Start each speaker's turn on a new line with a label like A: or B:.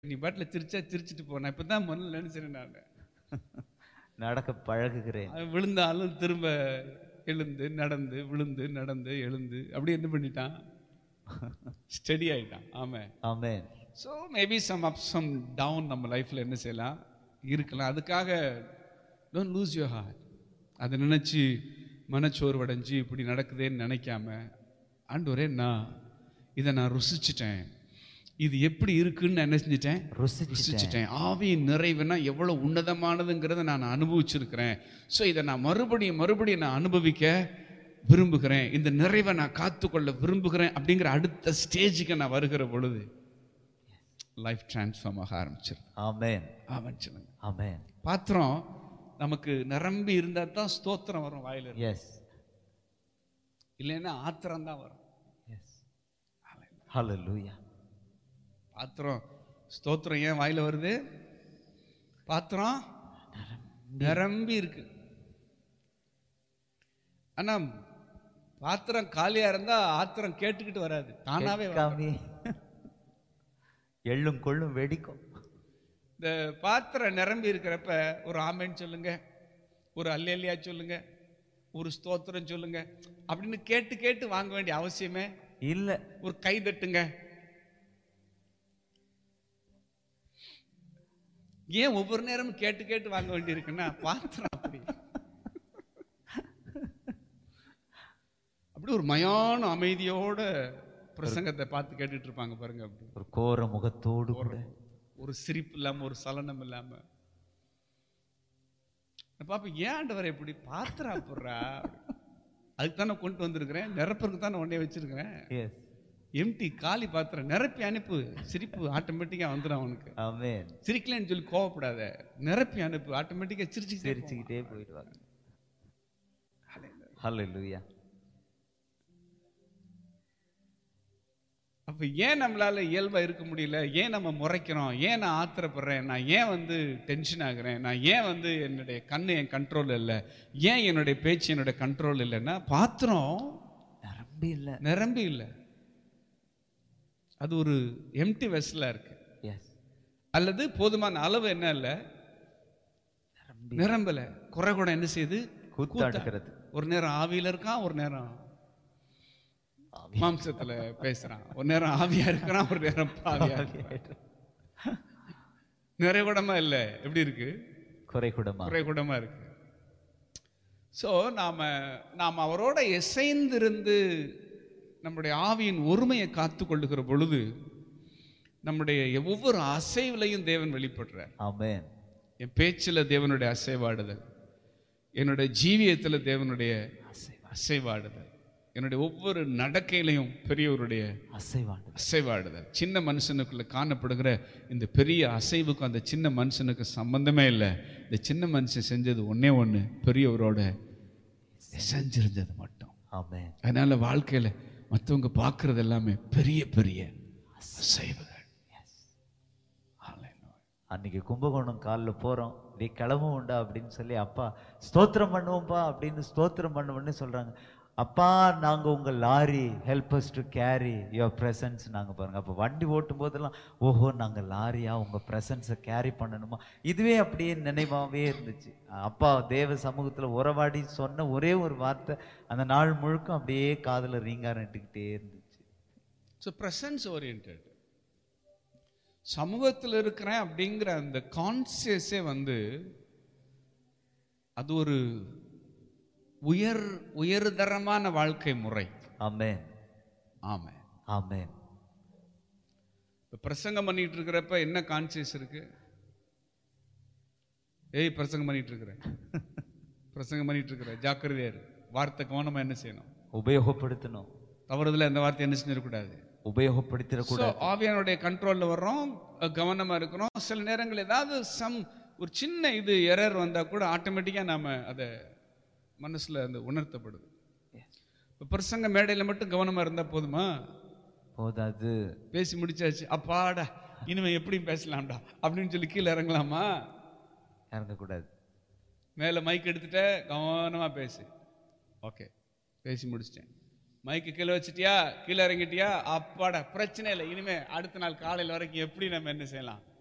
A: நீ பாட்டில் சிரிச்சா சிரிச்சிட்டு போ நான் இப்போ தான் முதல்ல நினைச்சேன் நான்
B: நடக்க பழகுகிறேன்
A: அவன் விழுந்தாலும் திரும்ப எழுந்து நடந்து விழுந்து நடந்து எழுந்து அப்படி என்ன பண்ணிட்டான் ஸ்டடி ஆயிட்டான் ஆமாம்
B: amen
A: so maybe some up some down நம்ம லைஃப்பில் என்ன செய்யலாம் இருக்கலாம் அதுக்காக டோன்ட் லூஸ் யுவர் ஹார்ட் அதை நினச்சி மனச்சோர்வடைஞ்சு இப்படி நடக்குதேன்னு நினைக்காம ஆண்டவரே நான் இதை நான் ருசிச்சிட்டேன் இது எப்படி இருக்குன்னு நான் என்ன செஞ்சிட்டேன்
B: ருசிச்சிட்டேன்
A: ருசிச்சிட்டேன் ஆவியின் நிறைவுனா எவ்வளவு உன்னதமானதுங்கிறத நான் அனுபவிச்சிருக்கிறேன் ஸோ இதை நான் மறுபடியும் மறுபடியும் நான் அனுபவிக்க விரும்புகிறேன் இந்த நிறைவை நான் காத்துக்கொள்ள விரும்புகிறேன் அப்படிங்கிற அடுத்த ஸ்டேஜுக்கு நான் வருகிற பொழுது லைஃப் டிரான்ஸ்ஃபார்ம் ஆக ஆரம்பிச்சிடும்
B: ஆமென்
A: ஆரம்பிச்சிடுங்க
B: ஆமென்
A: பாத்திரம் நமக்கு நிரம்பி இருந்தால் தான் ஸ்தோத்திரம் வரும் வாயில இருந்து.
B: எஸ்
A: இல்லைன்னா ஆத்திரம் தான் வரும்
B: எஸ் ஹalleluya
A: பாத்திரம் ஸ்தோத்திரம் ஏன் வாயில வருது பாத்திரம் நிரம்பி இருக்கு ஆனா பாத்திரம் காலியா இருந்தா ஆத்திரம் கேட்டுக்கிட்டு வராது தானாவே வரும்.
B: காமி எள்ளும் கொள்ளும் வெடிக்கும்
A: இந்த பாத்திரம் நிரம்பி இருக்கிறப்ப ஒரு ஆமேன்னு சொல்லுங்க ஒரு அல்லேலியா சொல்லுங்க ஒரு ஸ்தோத்திரம் சொல்லுங்க அப்படின்னு கேட்டு கேட்டு வாங்க வேண்டிய அவசியமே
B: இல்ல
A: ஒரு கை தட்டுங்க ஏன் ஒவ்வொரு நேரமும் கேட்டு கேட்டு வாங்க வேண்டி இருக்குன்னா பாத்திரம் அப்படி அப்படி ஒரு மயான அமைதியோட பிரசங்கத்தை பார்த்து கேட்டுட்டு இருப்பாங்க பாருங்க அப்படி
B: ஒரு கோர முகத்தோடு கூட
A: ஒரு சிரிப்பு இல்லாம ஒரு சலனம் இல்லாம பாப்பா ஏன் ஆண்டவர் இப்படி பாத்திரா போடுறா அதுக்கு தானே கொண்டு வந்திருக்கிறேன் நிரப்புறதுக்கு தானே உடனே வச்சிருக்கிறேன்
B: எஸ்
A: எம்டி காலி பாத்திரம் நிரப்பி அனுப்பு சிரிப்பு ஆட்டோமேட்டிக்கா வந்துடும் அவனுக்கு
B: ஆமென்
A: சிரிக்கலன்னு சொல்லி கோவப்படாத நிரப்பி அனுப்பு ஆட்டோமேட்டிக்கா சிரிச்சு
B: சிரிச்சுக்கிட்டே போயிடுவாங்க ஹalleluya
A: அப்ப ஏன் நம்மளால இயல்பா இருக்க முடியல ஏன் நம்ம முறைக்கிறோம் ஏன் நான் ஆத்திரப்படுறேன் நான் ஏன் வந்து டென்ஷன் ஆகுறேன் நான் ஏன் வந்து என்னுடைய கண்ணு என் கண்ட்ரோல் இல்லை ஏன் என்னுடைய பேச்சு என்னுடைய கண்ட்ரோல் இல்லைன்னா பாத்திரம்
B: நிரம்பி இல்ல
A: நிரம்பி இல்லை அது ஒரு எம்டி வெஸ்ல இருக்கு
B: எஸ்
A: அல்லது போதுமான அளவு என்ன இல்லை
B: நிரம்பி
A: நிரம்பல குறை கூட என்ன செய்யுது
B: கூத்தாடுகிறது
A: ஒரு நேரம் ஆவியில இருக்கான் ஒரு நேரம் மாம்சத்துல பேசுறான் ஒரு நேரம் ஆவியா இருக்கிறான் ஒரு நேரம் பாவியா இருக்கிறான். நிறைகுடமா இல்ல எப்படி இருக்கு
B: குறை கூடமா
A: குறைகுடமா இருக்கு சோ நாம நாம் அவரோட இசைந்திருந்து நம்முடைய ஆவியின் ஒருமையை காத்து கொள்ளுகிற பொழுது நம்முடைய ஒவ்வொரு அசைவிலையும் தேவன் வெளிப்படுறார்
B: ஆமென்
A: என் பேச்சில் தேவனுடைய அசைவாடுதல் என்னுடைய ஜீவியத்துல தேவனுடைய அசைவாடுதல் என்னுடைய ஒவ்வொரு நடக்கையிலையும் பெரியவருடைய
B: அசைவாண்டு
A: அசைவாடுதல் சின்ன மனுஷனுக்குள்ள காணப்படுகிற இந்த பெரிய அசைவுக்கும் அந்த சின்ன மனுஷனுக்கு சம்பந்தமே இல்லை இந்த சின்ன மனுஷன் செஞ்சது ஒண்ணே ஒண்ணு பெரியவரோட செஞ்சிருந்தது மட்டும்
B: ஆமென்
A: அதனால வாழ்க்கையில மற்றவங்க பார்க்கறது எல்லாமே பெரிய பெரிய அசைவுகள் Hallelujah.
B: அன்னைக்கு கும்பகோணம் காலில் போகிறோம் நீ கிளம்பும் உண்டா அப்படின்னு சொல்லி அப்பா ஸ்தோத்திரம் பண்ணுவோம்ப்பா அப்படின்னு ஸ்தோத்திரம் பண்ணுவோம்னு சொல்கிறாங்க அப்பா நாங்கள் உங்கள் lorry helps to carry your presence நாங்கள் பாருங்க அப்போ வண்டி ஓட்டும் போதெல்லாம் ஓஹோ நாங்கள் லாரியா உங்கள் ப்ரெசன்ஸை கேரி பண்ணணுமா இதுவே அப்படியே நினைவாகவே இருந்துச்சு அப்பா தேவ சமூகத்தில் உறவாடி சொன்ன ஒரே ஒரு வார்த்தை அந்த நாள் முழுக்க அப்படியே காதில் ரீங்காரட்டுக்கிட்டே இருந்துச்சு
A: ஸோ ப்ரெசன்ஸ் ஓரியன்ட் சமூகத்தில் இருக்கிறேன் அப்படிங்கிற அந்த கான்சியஸே வந்து அது ஒரு உயர் உயர்தரமான வாழ்க்கை முறை
B: ஆமென்
A: ஆமாம்
B: ஆமென்
A: இப்போ பிரசங்கம் பண்ணிட்டு இருக்கிறப்ப என்ன கான்சியஸ் இருக்கு ஏய் பிரசங்கம் பண்ணிட்டு இருக்கிறேன் பிரசங்கம் பண்ணிட்டு இருக்கிற ஜாக்கிரதையா இரு வார்த்தை கவனமா என்ன செய்யணும்
B: உபயோகப்படுத்தணும்
A: தவறுதல அந்த வார்த்தை என்ன செஞ்சிடக்கூடாது
B: உபயோகப்படுத்திடக்கூடாது
A: ஸோ ஆவியானுடைய கண்ட்ரோல்ல வர்றோம் அஹ் கவனமா இருக்கிறோம் சில நேரங்கள் ஏதாவது சம் ஒரு சின்ன இது எரர் வந்தா கூட ஆட்டோமேட்டிக்கா நாம அதை மனசுல அந்த உணர்த்தப்படுது இப்போ பிரசங்க மேடையில மட்டும் கவனமா இருந்தா போதுமா
B: போதாது
A: பேசி முடிச்சாச்சு அப்பாடா இனிமே எப்படி பேசலாம்டா அப்படின்னு சொல்லி கீழே இறங்கலாமா
B: இறங்கக்கூடாது
A: மேலே மைக் எடுத்துட்ட கவனமா பேசு ஓகே பேசி முடிச்சிட்டேன் மைக்கு கீழே வச்சிட்டியா கீழே இறங்கிட்டியா அப்பாடா பிரச்சனை இல்லை இனிமே அடுத்த நாள் காலையில் வரைக்கும் எப்படி நம்ம என்ன செய்யலாம்